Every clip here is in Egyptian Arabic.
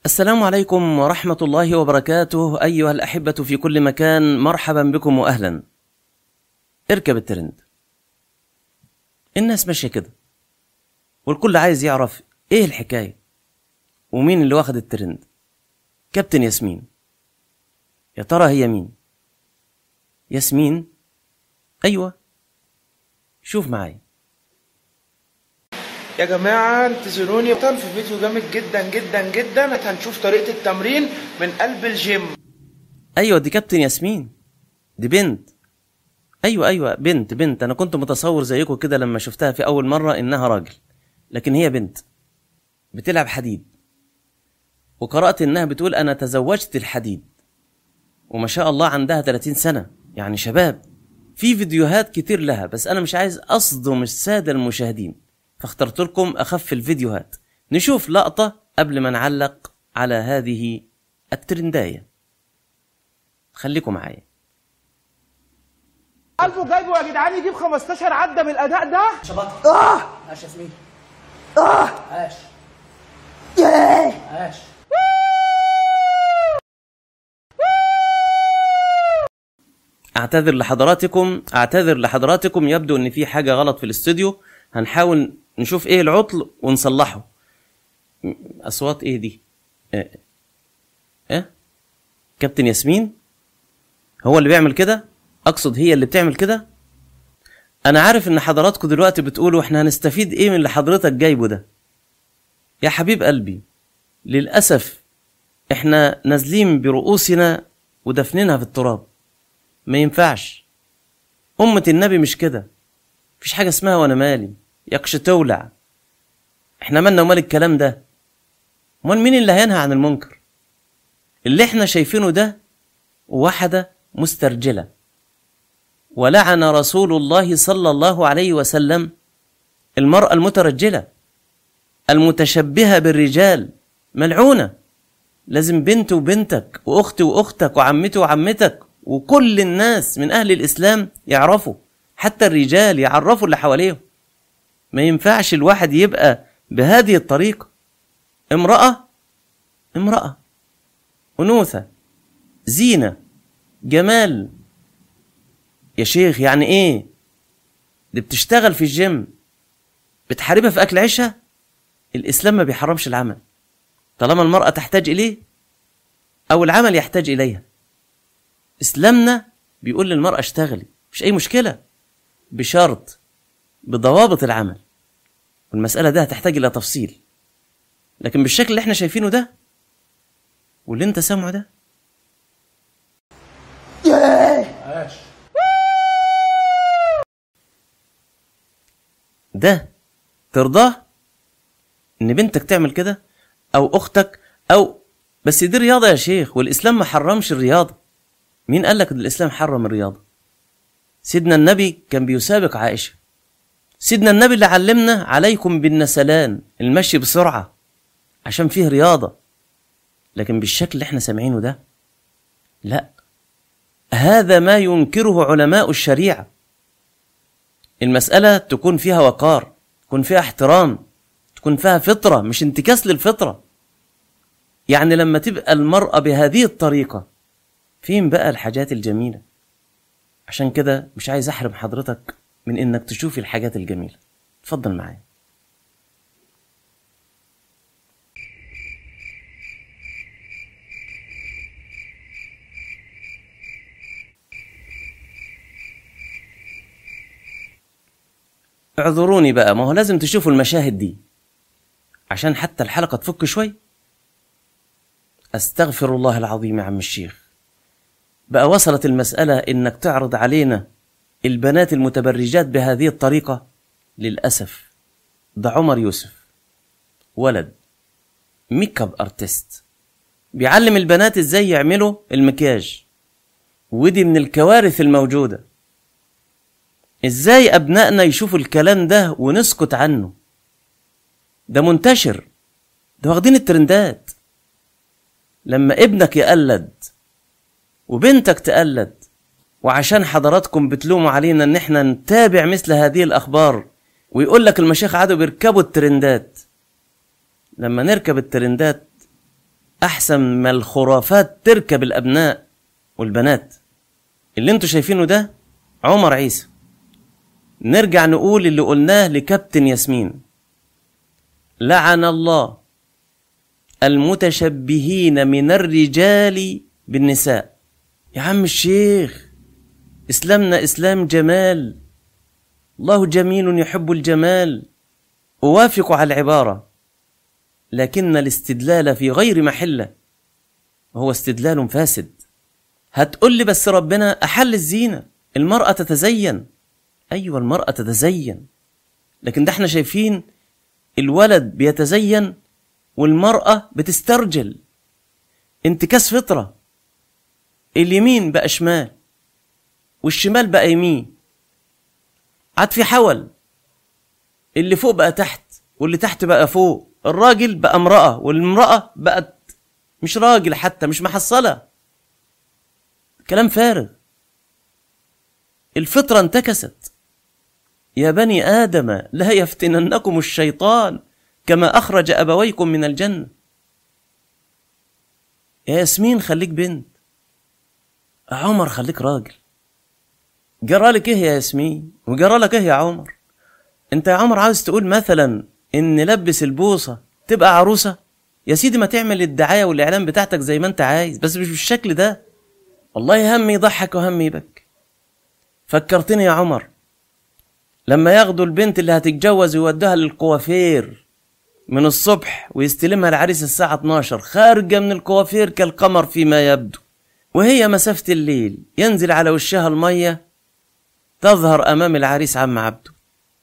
السلام عليكم ورحمة الله وبركاته أيها الأحبة في كل مكان مرحبا بكم وأهلا اركب الترند الناس ماشية كده والكل عايز يعرف ايه الحكاية ومين اللي واخد الترند كابتن ياسمين يا ترى هي مين ياسمين أيوة شوف معايا يا جماعة انتظروني في فيديو جامد جدا جدا جدا هنشوف طريقة التمرين من قلب الجيم ايوه دي كابتن ياسمين دي بنت ايوه ايوه بنت بنت انا كنت متصور زيكم كده لما شفتها في اول مره انها راجل لكن هي بنت بتلعب حديد وقرات انها بتقول انا تزوجت الحديد وما شاء الله عندها 30 سنه يعني شباب في فيديوهات كتير لها بس انا مش عايز اصدم الساده المشاهدين فاخترت لكم اخف الفيديوهات نشوف لقطه قبل ما نعلق على هذه الترندايه خليكم معايا ألفو جايبه يا جدعان يجيب 15 عدة بالأداء ده عاش ياسمين عاش عاش اعتذر لحضراتكم اعتذر لحضراتكم يبدو ان في حاجه غلط في الاستوديو هنحاول نشوف ايه العطل ونصلحه م- اصوات ايه دي ايه, إيه؟ كابتن ياسمين هو اللي بيعمل كده اقصد هي اللي بتعمل كده انا عارف ان حضراتكم دلوقتي بتقولوا احنا هنستفيد ايه من اللي حضرتك جايبه ده يا حبيب قلبي للاسف احنا نازلين برؤوسنا ودفنينها في التراب ما ينفعش أمة النبي مش كده مفيش حاجة اسمها وأنا مالي يكش تولع احنا مالنا ومال الكلام ده امال مين اللي هينهى عن المنكر اللي احنا شايفينه ده واحدة مسترجلة ولعن رسول الله صلى الله عليه وسلم المرأة المترجلة المتشبهة بالرجال ملعونة لازم بنت وبنتك واختي واختك وعمتي وعمتك وكل الناس من اهل الاسلام يعرفوا حتى الرجال يعرفوا اللي حواليهم ما ينفعش الواحد يبقى بهذه الطريقه امراه امراه انوثه زينه جمال يا شيخ يعني ايه دي بتشتغل في الجيم بتحاربها في اكل عيشها الاسلام ما بيحرمش العمل طالما المراه تحتاج اليه او العمل يحتاج اليها اسلامنا بيقول للمراه اشتغلي مش اي مشكله بشرط بضوابط العمل والمساله ده هتحتاج الى تفصيل لكن بالشكل اللي احنا شايفينه ده واللي انت سامعه ده عاش ده ترضاه ان بنتك تعمل كده او اختك او بس دي رياضه يا شيخ والاسلام ما حرمش الرياضه مين قال لك ان الاسلام حرم الرياضه سيدنا النبي كان بيسابق عائشه سيدنا النبي اللي علمنا عليكم بالنسلان المشي بسرعه عشان فيه رياضه لكن بالشكل اللي احنا سامعينه ده لا هذا ما ينكره علماء الشريعه المسألة تكون فيها وقار تكون فيها احترام تكون فيها فطرة مش انتكاس للفطرة يعني لما تبقى المرأة بهذه الطريقة فين بقى الحاجات الجميلة عشان كده مش عايز أحرم حضرتك من إنك تشوفي الحاجات الجميلة اتفضل معايا اعذروني بقى ما هو لازم تشوفوا المشاهد دي عشان حتى الحلقة تفك شوي استغفر الله العظيم يا عم الشيخ بقى وصلت المسألة انك تعرض علينا البنات المتبرجات بهذه الطريقة للأسف ده عمر يوسف ولد ميك اب ارتست بيعلم البنات ازاي يعملوا المكياج ودي من الكوارث الموجوده ازاي ابنائنا يشوفوا الكلام ده ونسكت عنه ده منتشر ده واخدين الترندات لما ابنك يقلد وبنتك تقلد وعشان حضراتكم بتلوموا علينا ان احنا نتابع مثل هذه الاخبار ويقول لك المشايخ قعدوا بيركبوا الترندات لما نركب الترندات احسن ما الخرافات تركب الابناء والبنات اللي انتوا شايفينه ده عمر عيسى نرجع نقول اللي قلناه لكابتن ياسمين لعن الله المتشبهين من الرجال بالنساء يا عم الشيخ اسلامنا اسلام جمال الله جميل يحب الجمال اوافق على العباره لكن الاستدلال في غير محله وهو استدلال فاسد هتقول لي بس ربنا احل الزينه المراه تتزين ايوه المراه تتزين لكن ده احنا شايفين الولد بيتزين والمراه بتسترجل انتكاس فطره اليمين بقى شمال والشمال بقى يمين عاد في حول اللي فوق بقى تحت واللي تحت بقى فوق الراجل بقى امرأة والامرأة بقت مش راجل حتى مش محصلة كلام فارغ الفطرة انتكست يا بني آدم لا يفتننكم الشيطان كما أخرج أبويكم من الجنة يا ياسمين خليك بنت عمر خليك راجل جرالك ايه يا ياسمين وجرالك ايه يا عمر انت يا عمر عاوز تقول مثلا ان لبس البوصه تبقى عروسه يا سيدي ما تعمل الدعايه والاعلان بتاعتك زي ما انت عايز بس مش بالشكل ده والله هم يضحك وهم يبكي فكرتني يا عمر لما ياخدوا البنت اللي هتتجوز ويودوها للكوافير من الصبح ويستلمها العريس الساعة 12 خارجة من الكوافير كالقمر فيما يبدو وهي مسافة الليل ينزل على وشها المية تظهر أمام العريس عم عبده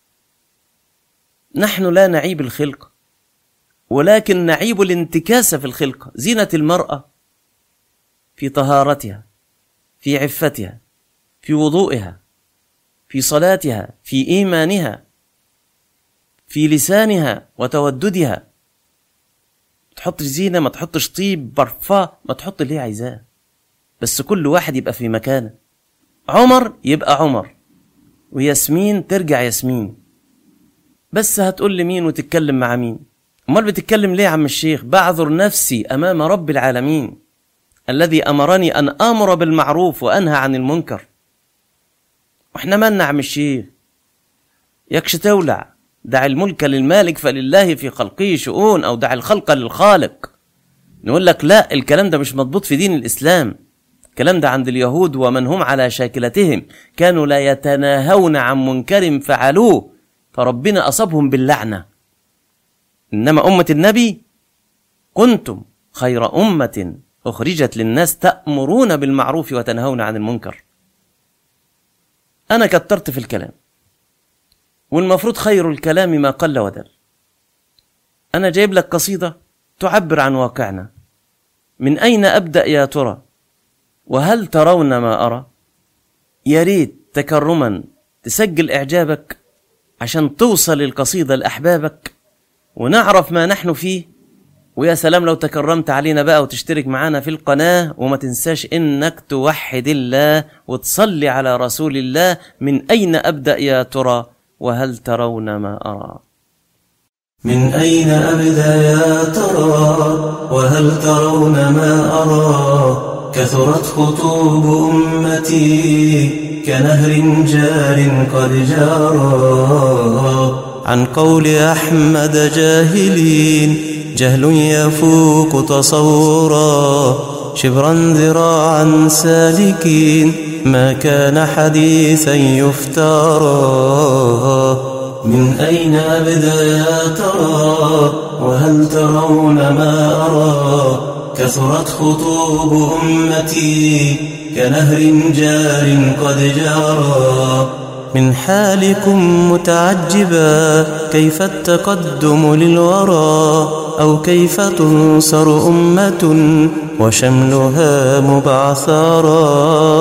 نحن لا نعيب الخلقة ولكن نعيب الانتكاس في الخلقة زينة المرأة في طهارتها في عفتها في وضوئها في صلاتها في إيمانها في لسانها وتوددها تحط زينة ما تحطش طيب برفاه ما تحط اللي هي عايزاه بس كل واحد يبقى في مكانه عمر يبقى عمر وياسمين ترجع ياسمين بس هتقول لي مين وتتكلم مع مين امال بتتكلم ليه يا عم الشيخ بعذر نفسي امام رب العالمين الذي امرني ان امر بالمعروف وانهى عن المنكر واحنا مالنا يا عم الشيخ يكش تولع دع الملك للمالك فلله في خلقه شؤون او دع الخلق للخالق نقول لك لا الكلام ده مش مضبوط في دين الاسلام الكلام ده عند اليهود ومن هم على شاكلتهم كانوا لا يتناهون عن منكر فعلوه فربنا أصابهم باللعنة إنما أمة النبي كنتم خير أمة أخرجت للناس تأمرون بالمعروف وتنهون عن المنكر أنا كترت في الكلام والمفروض خير الكلام ما قل ودل أنا جايب لك قصيدة تعبر عن واقعنا من أين أبدأ يا ترى وهل ترون ما أرى يا ريت تكرما تسجل إعجابك عشان توصل القصيدة لأحبابك ونعرف ما نحن فيه ويا سلام لو تكرمت علينا بقى وتشترك معانا في القناة وما تنساش إنك توحد الله وتصلي على رسول الله من أين أبدأ يا ترى وهل ترون ما أرى من أين أبدأ يا ترى وهل ترون ما أرى كثرت خطوب أمتي كنهر جار قد جارى عن قول أحمد جاهلين جهل يفوق تصورا شبرا ذراعا سالكين ما كان حديثا يفترى من أين أبدأ يا ترى وهل ترون ما أرى كثرت خطوب أمتي كنهر جار قد جرى من حالكم متعجبا كيف التقدم للورى أو كيف تنصر أمة وشملها مبعثرا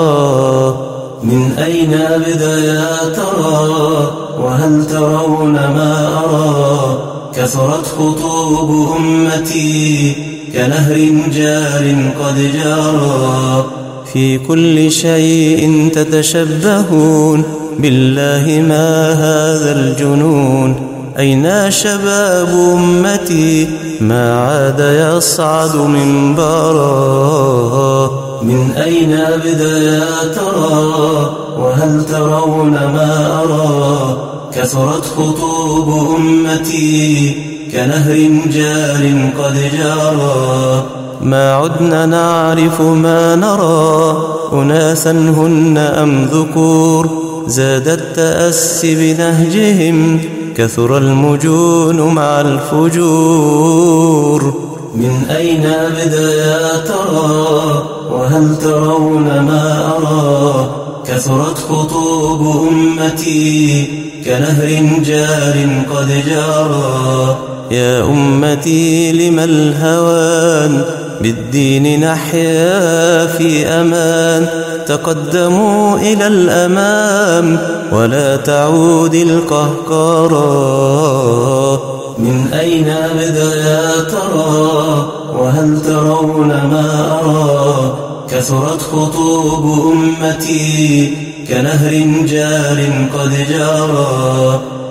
من أين أبدأ يا ترى وهل ترون ما أرى كثرت خطوب أمتي كنهر جار قد جرى في كل شيء تتشبهون بالله ما هذا الجنون أين شباب أمتي ما عاد يصعد منبرا من أين أبدأ يا ترى وهل ترون ما أرى كثرت خطوب أمتي كنهر جار قد جارى ما عدنا نعرف ما نرى أناسا هن أم ذكور زاد التأسي بنهجهم كثر المجون مع الفجور من أين أبدأ يا ترى وهل ترون ما أرى كثرت خطوب أمتي كنهر جار قد جارى يا أمتي لم الهوان بالدين نحيا في أمان تقدموا إلى الأمام ولا تعود القهقرى من أين أبدأ يا ترى وهل ترون ما أرى كثرت خطوب أمتي كنهر جار قد جارى